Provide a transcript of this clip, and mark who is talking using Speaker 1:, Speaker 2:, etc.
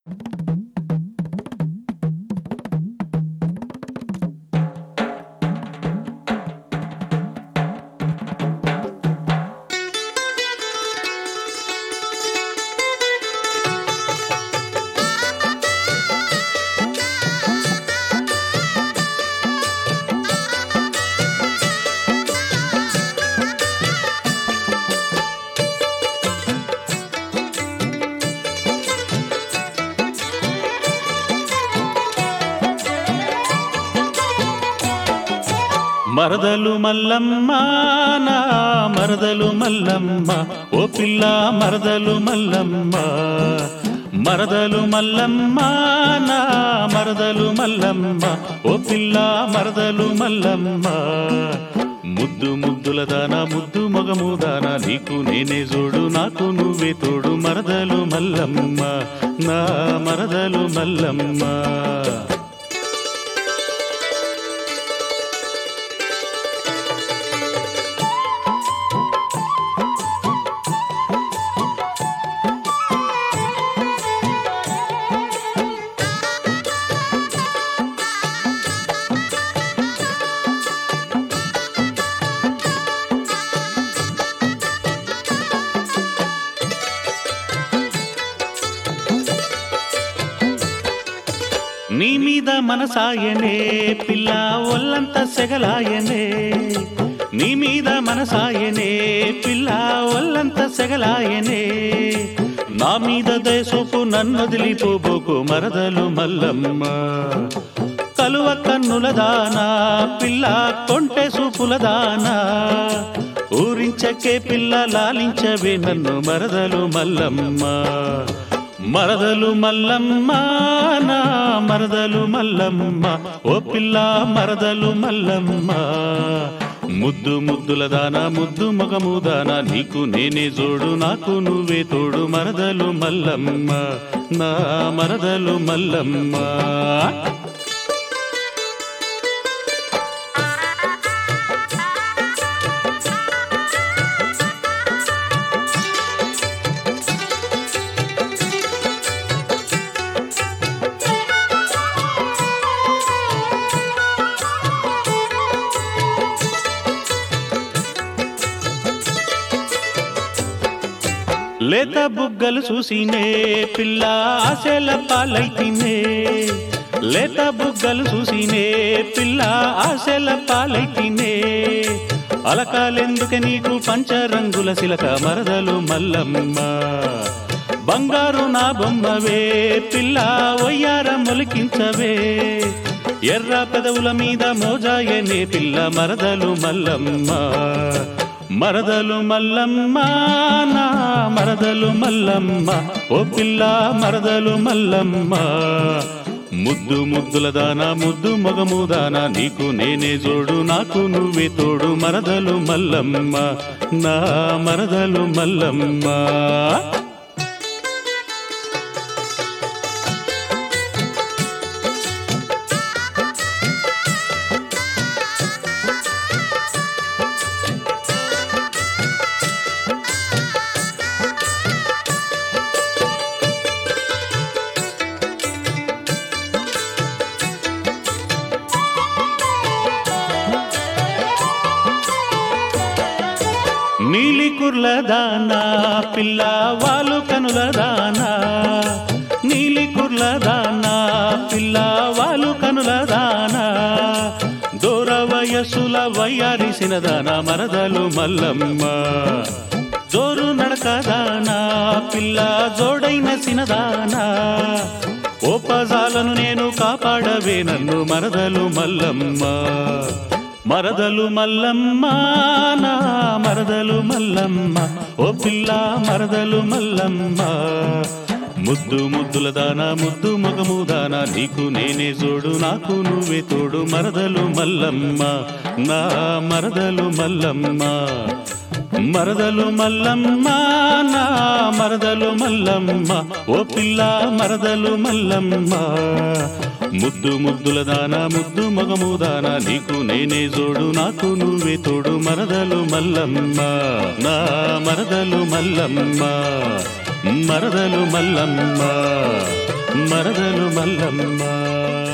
Speaker 1: మరదలు మల్లమ్మ నా మరదలు మల్లమ్మ ఓ పిల్ల మరదలు మల్లమ్మ మరదలు మల్లమ్మ నా మరదలు మల్లమ్మ ఓ పిల్ల మరదలు మల్లమ్మ ముద్దు ముద్దుల దానా ముద్దు మొగము దానా నీకు నేనే జోడు నాకు నువ్వే తోడు మరదలు మల్లమ్మ నా మరదలు మల్లమ్మ నీ మీద మనసాయనే పిల్ల ఒల్లంత సెగలాయనే నీ మీద మనసాయనే పిల్ల ఒల్లంత సెగలాయనే నా మీద దయసూపు నన్నొదిలిపోబోకు మరదలు మల్లమ్మ కలువ కన్నుల దానా పిల్ల కొంటె సూపుల దానా ఊరించకే పిల్ల లాలించవే నన్ను మరదలు మల్లమ్మ మరదలు మల్లమ్మ నా మరదలు మల్లమ్మ ఓ పిల్ల మరదలు మల్లమ్మ ముద్దు ముద్దుల దానా ముద్దు మగము దానా నీకు నేనే జోడు నాకు నువ్వే తోడు మరదలు మల్లమ్మ నా మరదలు మల్లమ్మ లేత బుగ్గలు చూసినే పిల్ల ఆశల పాలైతినే లేత బుగ్గలు చూసినే పిల్ల ఆశల పాలైతినే అలకాలెందుకే నీకు పంచరంగుల శిలక మరదలు మల్లమ్మ బంగారు నా బొమ్మవే పిల్ల ఒయ్యార మొలికించవే ఎర్ర పెదవుల మీద మోజాయనే పిల్ల మరదలు మల్లమ్మ మరదలు మల్లమ్మ నా మరదలు మల్లమ్మ ఓ పిల్ల మరదలు మల్లమ్మ ముద్దు ముద్దుల దానా ముద్దు మొగము దానా నీకు నేనే జోడు నాకు నువ్వే తోడు మరదలు మల్లమ్మ నా మరదలు మల్లమ్మ నీలి కుర్ల దానా పిల్ల వాలు కనుల దానా నీలి కుర్ల దానా పిల్ల వాలు కనుల దానా దూర వయసుల వయ్యారిసిన దానా మరదలు మల్లమ్మ జోరు నడక దానా పిల్ల జోడైన సినదానా ఓపజాలను నేను కాపాడవే నన్ను మరదలు మల్లమ్మ మరదలు మల్లమ్మ నా మరదలు మల్లమ్మ ఓ పిల్ల మరదలు మల్లమ్మ ముద్దు ముద్దుల దానా ముద్దు మొగము దానా నీకు నేనే జోడు నాకు నువ్వే తోడు మరదలు మల్లమ్మ నా మరదలు మల్లమ్మ మరదలు మల్లమ్మ నా మరదలు మల్లమ్మ ఓ పిల్ల మరదలు మల్లమ్మ ముద్దు ముద్దుల దానా ముద్దు మగము దానా నీకు నేనే జోడు నాకు నువ్వే తోడు మరదలు మల్లమ్మ నా మరదలు మల్లమ్మ మరదలు మల్లమ్మ మరదలు మల్లమ్మ